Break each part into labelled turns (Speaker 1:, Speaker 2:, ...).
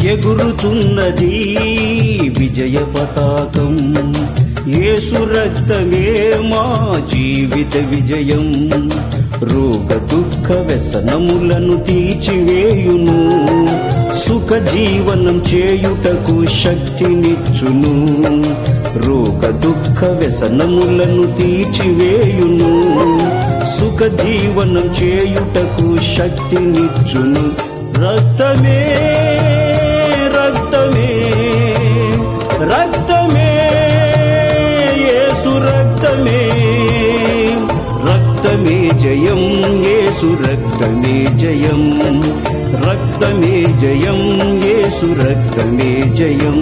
Speaker 1: ఎగురుచున్నది విజయ పతాకం యేసు రక్తమే మా జీవిత విజయం రోగ దుఃఖ వ్యసనములను తీర్చివేయును సుఖ జీవనం చేయుటకు శక్తినిచ్చును రోగ దుఃఖ వ్యసనములను తీర్చివేయును సుఖ జీవనం చేయుటకు శక్తినిచ్చును రక్తమే రక్తమే రక్తమే యేసు రక్తమే రక్తమే జయం యేసు రక్తమే జయం రక్తమే జయం యేసు రక్తమే జయం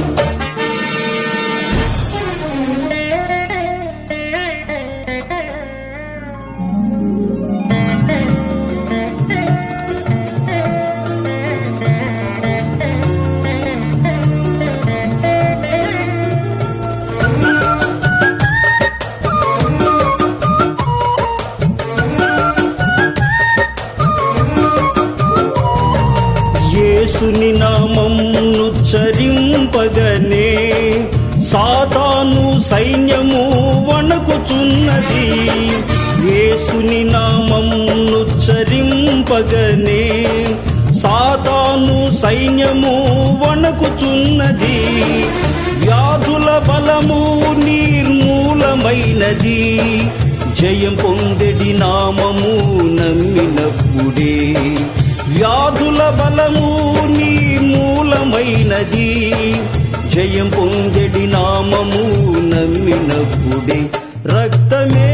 Speaker 1: యేసుని నామమును చరింపగనే సాతాను సైన్యము వణకుచున్నది యేసుని నామమును చరింపగనే సాతాను సైన్యము వణకుచున్నది వ్యాధుల బలము నిర్మూలమైనది జయం పొందెడి నామము నమ్మినప్పుడే వ్యాధుల బలము నీ మూలమైనది జయం పొందెడి నామము నమ్మినప్పుడే రక్తమే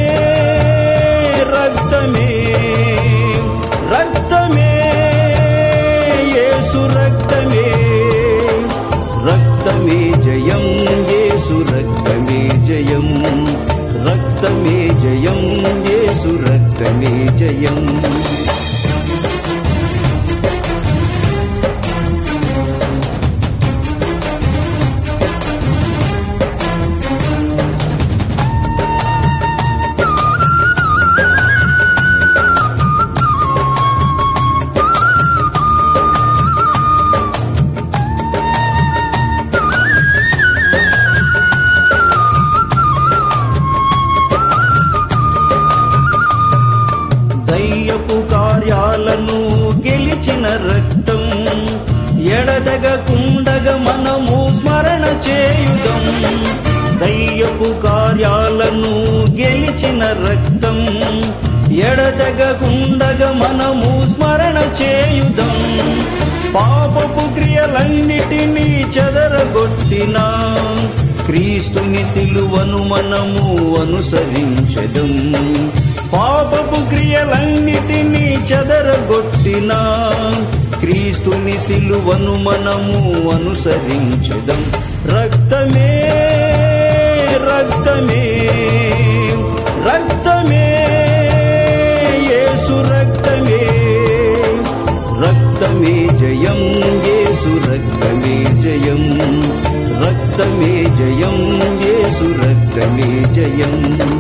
Speaker 1: రక్తమే రక్తమే యేసు రక్తమే రక్తమే జయం యేసు రక్తమే జయం రక్తమే జయం యేసు రక్తమే జయం దయ్యపు కార్యాలను గెలిచిన రక్తం ఎడదగకుండగ మనము స్మరణ చేయుదం దయ్యపు కార్యాలను గెలిచిన రక్తం ఎడతెగకుండగ మనము స్మరణ చేయుదం పాపపు క్రియలన్నిటినీ చెదరగొట్టిన క్రీస్తుని సిలువను మనము అనుసరించదం పాపపు క్రియలన్నిటినీ చెదరగొట్టిన క్రీస్తుని సిలువను మనము అనుసరించదం రక్తమే రక్తమే రక్తమే యేసు రక్తమే రక్తమే జయం యేసు రక్తమే జయం రక్తమే జయం యేసు రక్తమే జయం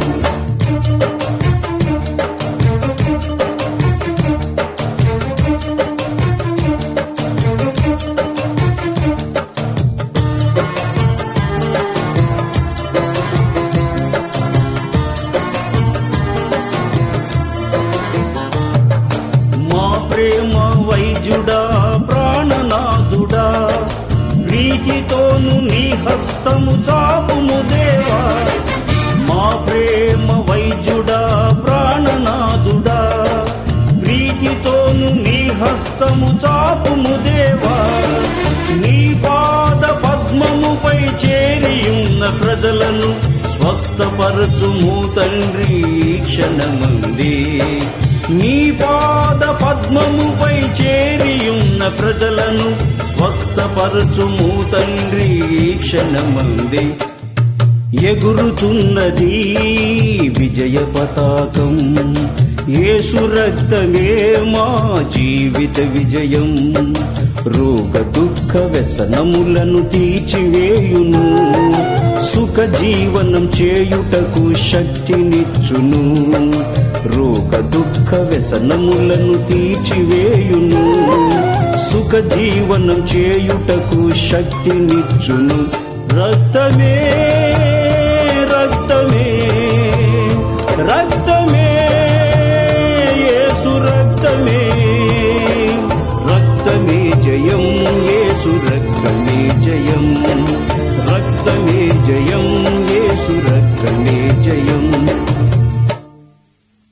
Speaker 1: మా ప్రేమ వైద్యుడా ప్రాణనాథుడా ప్రీతితోను నీ హస్తము చాపుము దేవా మా ప్రేమ వైద్యుడా ప్రాణనాథుడా ప్రీతితోను నీ హస్తము చాపుము దేవా నీ పాద పద్మముపై చేరియున్న ప్రజలను స్వస్థపరచుము తండ్రి ఈ క్షణమందే నీ పాద పద్మముపై చేరియున్న ప్రజలను స్వస్థపరచుము తండ్రి ఈ క్షణమందే ఎగురుచున్నది విజయ పతాకం యేసు రక్తమే మా జీవిత విజయం రోగ దుఃఖ వ్యసనములను తీర్చివేయును సుఖ జీవనం చేయుటకు శక్తినిచ్చును రోగ దుఃఖ వ్యసనములను తీర్చివేయును సుఖ జీవనం చేయుటకు శక్తినిచ్చును రక్తమే రక్తమే రక్తమే యేసు రక్తమే రక్తమే జయం యేసు రక్తమే జయం రక్తమే జయం